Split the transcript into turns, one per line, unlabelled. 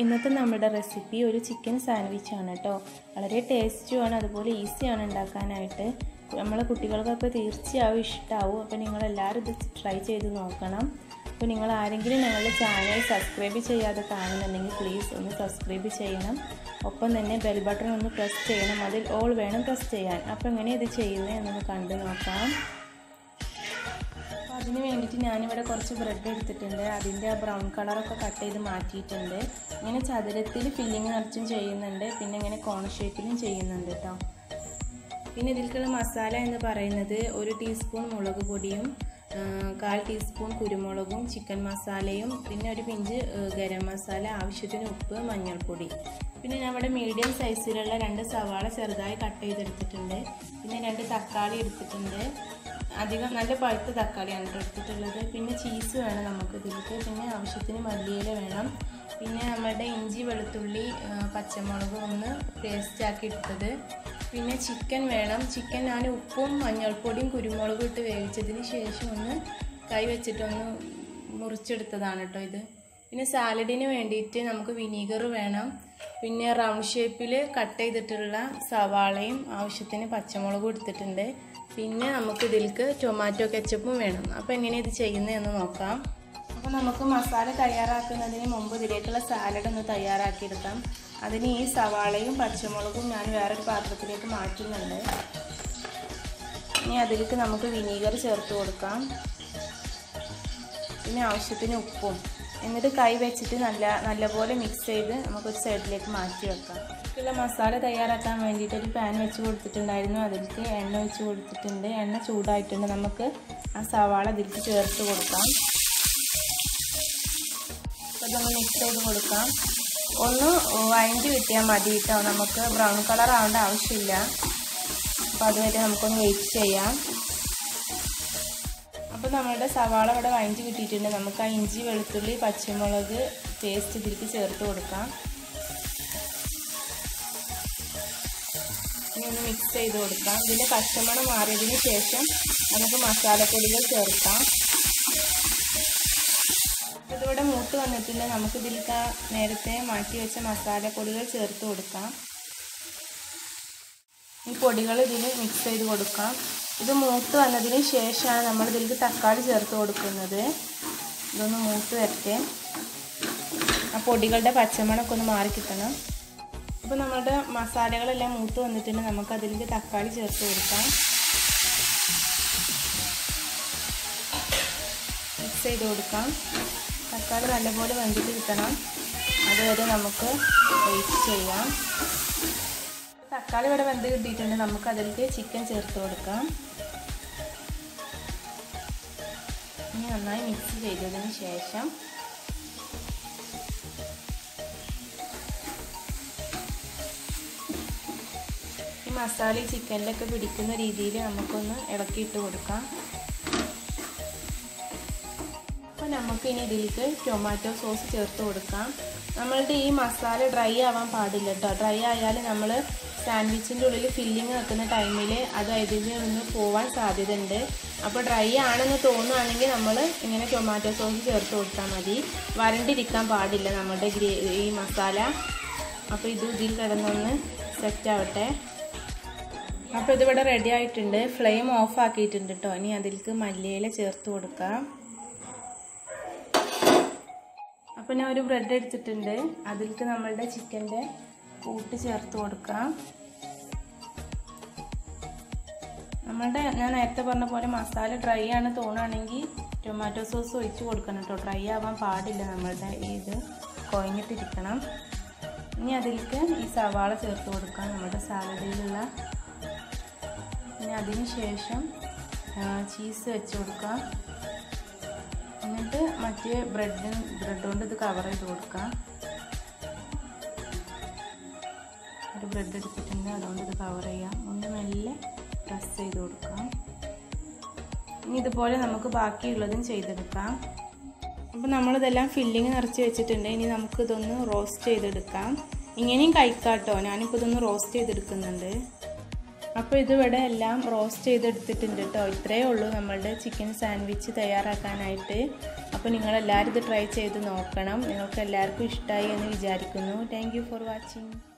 ഇന്നത്തെ നമ്മുടെ റെസിപ്പി ഒരു ചിക്കൻ സാൻഡ്വിച്ച് ആണ് കേട്ടോ വളരെ ടേസ്റ്റുമാണ് അതുപോലെ ഈസിയാണ് ഉണ്ടാക്കാനായിട്ട് നമ്മളെ കുട്ടികൾക്കൊക്കെ തീർച്ചയായും ഇഷ്ടമാവും അപ്പോൾ നിങ്ങളെല്ലാവരും ഇത് ട്രൈ ചെയ്ത് നോക്കണം അപ്പോൾ നിങ്ങൾ ആരെങ്കിലും ഞങ്ങളുടെ ചാനൽ സബ്സ്ക്രൈബ് ചെയ്യാതെ കാണുന്നുണ്ടെങ്കിൽ പ്ലീസ് ഒന്ന് സബ്സ്ക്രൈബ് ചെയ്യണം ഒപ്പം തന്നെ ബെൽ ബട്ടൺ ഒന്ന് പ്രസ് ചെയ്യണം അതിൽ ഓൾ വേണം പ്രസ് ചെയ്യാൻ അപ്പോൾ എങ്ങനെ ഇത് ചെയ്യുന്നത് എന്നൊന്ന് കണ്ടു നോക്കാം അപ്പോൾ അതിന് വേണ്ടിയിട്ട് ഞാനിവിടെ കുറച്ച് ബ്രെഡ് എടുത്തിട്ടുണ്ട് അതിൻ്റെ ആ ബ്രൗൺ കളറൊക്കെ കട്ട് ചെയ്ത് മാറ്റിയിട്ടുണ്ട് ഇങ്ങനെ ചതുരത്തിൽ ഫില്ലിങ് നിറച്ചും ചെയ്യുന്നുണ്ട് പിന്നെ ഇങ്ങനെ കോൺ ഷേപ്പിലും ചെയ്യുന്നുണ്ട് കേട്ടോ പിന്നെ ഇതിലേക്കുള്ള മസാല എന്ന് പറയുന്നത് ഒരു ടീസ്പൂൺ മുളക് പൊടിയും കാൽ ടീസ്പൂൺ കുരുമുളകും ചിക്കൻ മസാലയും പിന്നെ ഒരു പിഞ്ച് ഗരം മസാല ആവശ്യത്തിന് ഉപ്പ് മഞ്ഞൾപ്പൊടി പിന്നെ ഞാൻ ഇവിടെ മീഡിയം സൈസിലുള്ള രണ്ട് സവാള ചെറുതായി കട്ട് ചെയ്തെടുത്തിട്ടുണ്ട് പിന്നെ രണ്ട് തക്കാളി എടുത്തിട്ടുണ്ട് അധികം നല്ല പഴുത്ത തക്കാളിയാണ് എടുത്തിട്ടുള്ളത് പിന്നെ ചീസ് വേണം നമുക്ക് ഇതിലേക്ക് പിന്നെ ആവശ്യത്തിന് മല്ലിയില വേണം പിന്നെ നമ്മുടെ ഇഞ്ചി വെളുത്തുള്ളി പച്ചമുളക് ഒന്ന് പേസ്റ്റ് ആക്കി എടുത്തത് പിന്നെ ചിക്കൻ വേണം ചിക്കൻ ഞാൻ ഉപ്പും മഞ്ഞൾപ്പൊടിയും കുരുമുളകും ഇട്ട് വേവിച്ചതിന് ശേഷം ഒന്ന് കൈ വെച്ചിട്ടൊന്ന് മുറിച്ചെടുത്തതാണ് കേട്ടോ ഇത് പിന്നെ സാലഡിന് വേണ്ടിയിട്ട് നമുക്ക് വിനീഗർ വേണം പിന്നെ റൗണ്ട് ഷേപ്പിൽ കട്ട് ചെയ്തിട്ടുള്ള സവാളയും ആവശ്യത്തിന് പച്ചമുളകും എടുത്തിട്ടുണ്ട് പിന്നെ നമുക്ക് ഇതിലേക്ക് ടൊമാറ്റോ കെച്ചപ്പും വേണം അപ്പോൾ എങ്ങനെ ഇത് ചെയ്യുന്നതെന്ന് നോക്കാം അപ്പോൾ നമുക്ക് മസാല തയ്യാറാക്കുന്നതിന് മുമ്പ് ഇതിലേക്കുള്ള സാലഡ് ഒന്ന് തയ്യാറാക്കിയെടുക്കാം അതിന് ഈ സവാളയും പച്ചമുളകും ഞാൻ വേറൊരു പാത്രത്തിലേക്ക് മാറ്റുന്നുണ്ട് ഇനി അതിലേക്ക് നമുക്ക് വിനീഗർ ചേർത്ത് കൊടുക്കാം പിന്നെ ആവശ്യത്തിന് ഉപ്പും എന്നിട്ട് കൈ വെച്ചിട്ട് നല്ല നല്ലപോലെ മിക്സ് ചെയ്ത് നമുക്കൊരു സൈഡിലേക്ക് മാറ്റി വെക്കാം ഇതിലേക്കുള്ള മസാല തയ്യാറാക്കാൻ വേണ്ടിയിട്ട് ഒരു പാൻ വെച്ച് കൊടുത്തിട്ടുണ്ടായിരുന്നു അതിലേക്ക് എണ്ണ വെച്ച് കൊടുത്തിട്ടുണ്ട് എണ്ണ ചൂടായിട്ടുണ്ട് നമുക്ക് ആ സവാള ഇതിലേക്ക് ചേർത്ത് കൊടുക്കാം അപ്പോൾ നമ്മൾ മിക്സ് ചെയ്ത് കൊടുക്കാം ഒന്ന് വഴണ്ടി കിട്ടിയാൽ മതി കേട്ടോ നമുക്ക് ബ്രൗൺ കളർ ആവേണ്ട ആവശ്യമില്ല അപ്പോൾ അതുവരെ നമുക്കൊന്ന് വെയിറ്റ് ചെയ്യാം അപ്പോൾ നമ്മളുടെ സവാള ഇവിടെ വഴഞ്ചി കിട്ടിയിട്ടുണ്ട് നമുക്ക് ആ ഇഞ്ചി വെളുത്തുള്ളി പച്ചമുളക് പേസ്റ്റ് ഇതിലേക്ക് ചേർത്ത് കൊടുക്കാം ഇനി ഒന്ന് മിക്സ് ചെയ്ത് കൊടുക്കാം ഇതിൻ്റെ പച്ചമണം മാറിയതിന് ശേഷം നമുക്ക് മസാലപ്പൊടികൾ ചേർക്കാം ഇതിവിടെ മൂത്ത് വന്നിട്ടുണ്ട് നമുക്ക് ഇതിലേക്ക് നേരത്തെ മാറ്റി വെച്ച മസാലപ്പൊടികൾ ചേർത്ത് കൊടുക്കാം ഈ പൊടികൾ ഇതിൽ മിക്സ് ചെയ്ത് കൊടുക്കാം ഇത് മൂത്ത് വന്നതിന് ശേഷമാണ് നമ്മൾ ഇതിലേക്ക് തക്കാളി ചേർത്ത് കൊടുക്കുന്നത് ഇതൊന്ന് മൂത്ത് വരട്ടെ ആ പൊടികളുടെ പച്ചമണമൊക്കെ ഒന്ന് മാറി കിട്ടണം അപ്പോൾ നമ്മുടെ മസാലകളെല്ലാം മൂത്ത് വന്നിട്ടുണ്ട് നമുക്ക് അതിലേക്ക് തക്കാളി ചേർത്ത് കൊടുക്കാം മിക്സ് ചെയ്ത് കൊടുക്കാം തക്കാളി നല്ലപോലെ വെന്തിട്ട് കിട്ടണം അതുവരെ നമുക്ക് വെയിറ്റ് ചെയ്യാം തക്കാളി ഇവിടെ വെന്ത് കിട്ടിയിട്ടുണ്ട് നമുക്ക് അതിലേക്ക് ചിക്കൻ ചേർത്ത് കൊടുക്കാം ഇനി നന്നായി മിക്സ് ചെയ്തതിന് ശേഷം ഈ മസാല ഈ ചിക്കനിലൊക്കെ പിടിക്കുന്ന രീതിയിൽ നമുക്കൊന്ന് ഇളക്കിയിട്ട് കൊടുക്കാം അപ്പോൾ നമുക്ക് ഇനി ഇതിലേക്ക് ടൊമാറ്റോ സോസ് ചേർത്ത് കൊടുക്കാം നമ്മളുടെ ഈ മസാല ഡ്രൈ ആവാൻ പാടില്ല കേട്ടോ ഡ്രൈ ആയാൽ നമ്മൾ സാൻഡ്വിച്ചിൻ്റെ ഉള്ളിൽ ഫില്ലിങ് വെക്കുന്ന ടൈമിൽ അത് ഇതിൽ നിന്ന് പോവാൻ സാധ്യതയുണ്ട് അപ്പോൾ ഡ്രൈ ആണെന്ന് തോന്നുകയാണെങ്കിൽ നമ്മൾ ഇങ്ങനെ ടൊമാറ്റോ സോസ് ചേർത്ത് കൊടുത്താൽ മതി വരണ്ടിരിക്കാൻ പാടില്ല നമ്മുടെ ഗ്രേ ഈ മസാല അപ്പോൾ ഇത് ഇതിൽ കിടന്നൊന്ന് സെറ്റ് ആവട്ടെ അപ്പോൾ ഇതിവിടെ റെഡി ആയിട്ടുണ്ട് ഫ്ലെയിം ഓഫ് ആക്കിയിട്ടുണ്ട് കേട്ടോ ഇനി അതിലേക്ക് മല്ലിയില ചേർത്ത് കൊടുക്കാം അപ്പോൾ ഞാൻ ഒരു ബ്രെഡ് എടുത്തിട്ടുണ്ട് അതിലേക്ക് നമ്മളുടെ ചിക്കൻ്റെ കൂട്ട് ചേർത്ത് കൊടുക്കാം നമ്മളുടെ ഞാൻ നേരത്തെ പറഞ്ഞ പോലെ മസാല ഡ്രൈ ആണ് തോന്നുകയാണെങ്കിൽ ടൊമാറ്റോ സോസ് ഒഴിച്ച് കൊടുക്കണം കേട്ടോ ഡ്രൈ ആവാൻ പാടില്ല നമ്മളുടെ ഇത് കുഴഞ്ഞിട്ടിരിക്കണം ഇനി അതിലേക്ക് ഈ സവാള ചേർത്ത് കൊടുക്കാം നമ്മുടെ സാലഡിലുള്ള പിന്നെ അതിന് ശേഷം ചീസ് വെച്ച് കൊടുക്കാം എന്നിട്ട് മറ്റേ ബ്രെഡ് ബ്രെഡ് കൊണ്ട് ഇത് കവർ ചെയ്ത് കൊടുക്കാം ഒരു ബ്രെഡ് എടുത്തിട്ടുണ്ട് അതുകൊണ്ട് ഇത് കവർ ചെയ്യാം ഒന്ന് മെല്ലെ പ്രസ് ചെയ്ത് കൊടുക്കാം ഇനി ഇതുപോലെ നമുക്ക് ബാക്കിയുള്ളതും ചെയ്തെടുക്കാം അപ്പോൾ നമ്മളിതെല്ലാം ഫില്ലിങ് നിറച്ച് വെച്ചിട്ടുണ്ട് ഇനി നമുക്കിതൊന്ന് റോസ്റ്റ് ചെയ്തെടുക്കാം ഇങ്ങനെയും കഴിക്കാം കേട്ടോ ഞാനിപ്പോൾ ഇതൊന്ന് റോസ്റ്റ് ചെയ്തെടുക്കുന്നുണ്ട് അപ്പോൾ ഇതിവിടെ എല്ലാം റോസ്റ്റ് ചെയ്തെടുത്തിട്ടുണ്ട് കേട്ടോ ഇത്രയേ ഉള്ളൂ നമ്മളുടെ ചിക്കൻ സാൻഡ്വിച്ച് തയ്യാറാക്കാനായിട്ട് അപ്പോൾ നിങ്ങളെല്ലാവരും ഇത് ട്രൈ ചെയ്ത് നോക്കണം നിങ്ങൾക്ക് എല്ലാവർക്കും ഇഷ്ടമായി എന്ന് വിചാരിക്കുന്നു താങ്ക് ഫോർ വാച്ചിങ്